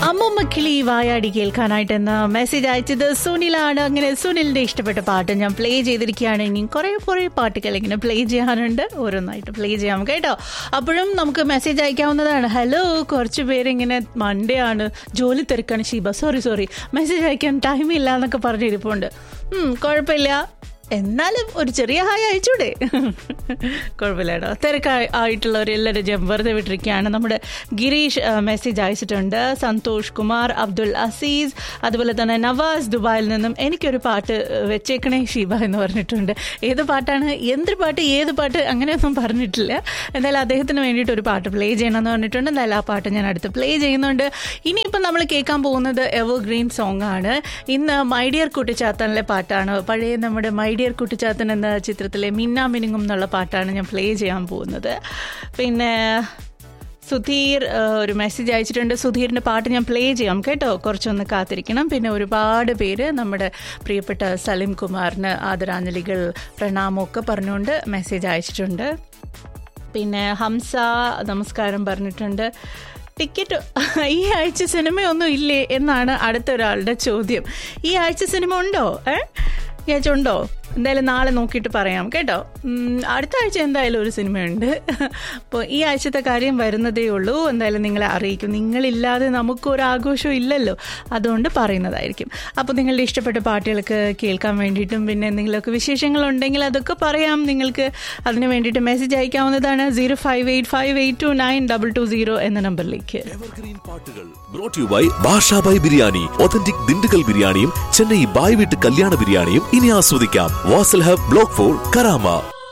അമ്മൂമ്മ കിളി വായാടി കേൾക്കാനായിട്ട് എന്ന മെസ്സേജ് അയച്ചത് സുനിലാണ് അങ്ങനെ സുനിലിന്റെ ഇഷ്ടപ്പെട്ട പാട്ട് ഞാൻ പ്ലേ ചെയ്തിരിക്കുകയാണ് ഇനി കുറെ കുറെ പാട്ടുകൾ ഇങ്ങനെ പ്ലേ ചെയ്യാനുണ്ട് ഓരോന്നായിട്ട് പ്ലേ ചെയ്യാം കേട്ടോ അപ്പോഴും നമുക്ക് മെസ്സേജ് അയക്കാവുന്നതാണ് ഹലോ കുറച്ച് പേരിങ്ങനെ മൺഡേ ആണ് ജോലി തിരക്കാണ് ഷീബ സോറി സോറി മെസ്സേജ് അയക്കാൻ ടൈം ഇല്ല എന്നൊക്കെ പറഞ്ഞിരിപ്പുണ്ട് ഉം, കുഴപ്പമില്ല എന്നാലും ഒരു ചെറിയ ഹായ് അയച്ചൂടെ കുഴപ്പമില്ല കേട്ടോ തിരക്കായി ആയിട്ടുള്ളവരെല്ലാവരും ജം വെറുതെ വിട്ടിരിക്കുകയാണ് നമ്മുടെ ഗിരീഷ് ആ, മെസ്സേജ് അയച്ചിട്ടുണ്ട് സന്തോഷ് കുമാർ അബ്ദുൽ അസീസ് അതുപോലെ തന്നെ നവാസ് ദുബായിൽ നിന്നും എനിക്കൊരു പാട്ട് വെച്ചേക്കണേ ഷീബ എന്ന് പറഞ്ഞിട്ടുണ്ട് ഏത് പാട്ടാണ് എന്ത് പാട്ട് ഏത് പാട്ട് അങ്ങനെയൊന്നും പറഞ്ഞിട്ടില്ല എന്തായാലും അദ്ദേഹത്തിന് വേണ്ടിയിട്ട് ഒരു പാട്ട് പ്ലേ ചെയ്യണമെന്ന് പറഞ്ഞിട്ടുണ്ട് എന്തായാലും ആ പാട്ട് ഞാൻ അടുത്ത് പ്ലേ ചെയ്യുന്നുണ്ട് ഇനിയിപ്പം നമ്മൾ കേൾക്കാൻ പോകുന്നത് എവർ ഗ്രീൻ സോങ് ആണ് ഇന്ന് മൈ ഡിയർ കുട്ടിച്ചാത്തനിലെ പാട്ടാണ് പഴയ നമ്മുടെ മൈ ഡിയർ കുട്ടിച്ചാത്തൻ എന്ന ചിത്രത്തിലെ മിന്നാ മിനുങ്ങും എന്നുള്ള പാട്ടാണ് ഞാൻ പ്ലേ ചെയ്യാൻ പോകുന്നത് പിന്നെ സുധീർ ആ, ഒരു മെസ്സേജ് അയച്ചിട്ടുണ്ട് സുധീറിൻ്റെ പാട്ട് ഞാൻ പ്ലേ ചെയ്യാം കേട്ടോ കുറച്ചൊന്ന് കാത്തിരിക്കണം പിന്നെ ഒരുപാട് പേര് നമ്മുടെ പ്രിയപ്പെട്ട സലിം കുമാറിന് ആദരാഞ്ജലികൾ പ്രണാമമൊക്കെ പറഞ്ഞുകൊണ്ട് മെസ്സേജ് അയച്ചിട്ടുണ്ട് പിന്നെ ഹംസ നമസ്കാരം പറഞ്ഞിട്ടുണ്ട് ടിക്കറ്റ് ഈ ആഴ്ച സിനിമയൊന്നും ഇല്ലേ എന്നാണ് അടുത്ത ഒരാളുടെ ചോദ്യം ഈ ആഴ്ച സിനിമ ഉണ്ടോ ഏ ഈ ആഴ്ച ഉണ്ടോ എന്തായാലും നാളെ നോക്കിയിട്ട് പറയാം കേട്ടോ ഉം, അടുത്ത ആഴ്ച എന്തായാലും ഒരു സിനിമയുണ്ട് അപ്പോൾ ഈ ആഴ്ചത്തെ കാര്യം വരുന്നതേ ഉള്ളൂ എന്തായാലും നിങ്ങളെ അറിയിക്കും നിങ്ങളില്ലാതെ നമുക്കൊരു ആഘോഷവും ഇല്ലല്ലോ അതുകൊണ്ട് പറയുന്നതായിരിക്കും അപ്പോൾ നിങ്ങളുടെ ഇഷ്ടപ്പെട്ട പാട്ടുകൾക്ക് കേൾക്കാൻ വേണ്ടിയിട്ടും പിന്നെ എന്തെങ്കിലുമൊക്കെ വിശേഷങ്ങളുണ്ടെങ്കിൽ അതൊക്കെ പറയാം നിങ്ങൾക്ക് അതിന് വേണ്ടിയിട്ട് മെസ്സേജ് അയക്കാവുന്നതാണ് zero five eight five eight two nine double two zero എന്ന നമ്പറിലേക്ക് എവർഗ്രീൻ പാട്ടുകൾ brought you by Bashabhai biryani authentic Dindigul ബിരിയാണിയും ചെന്നൈ ബായ് വീട്ട് കല്യാണ ബിരിയാണിയും ഇനി ആസ്വദിക്കാം Vasal hub block four Karama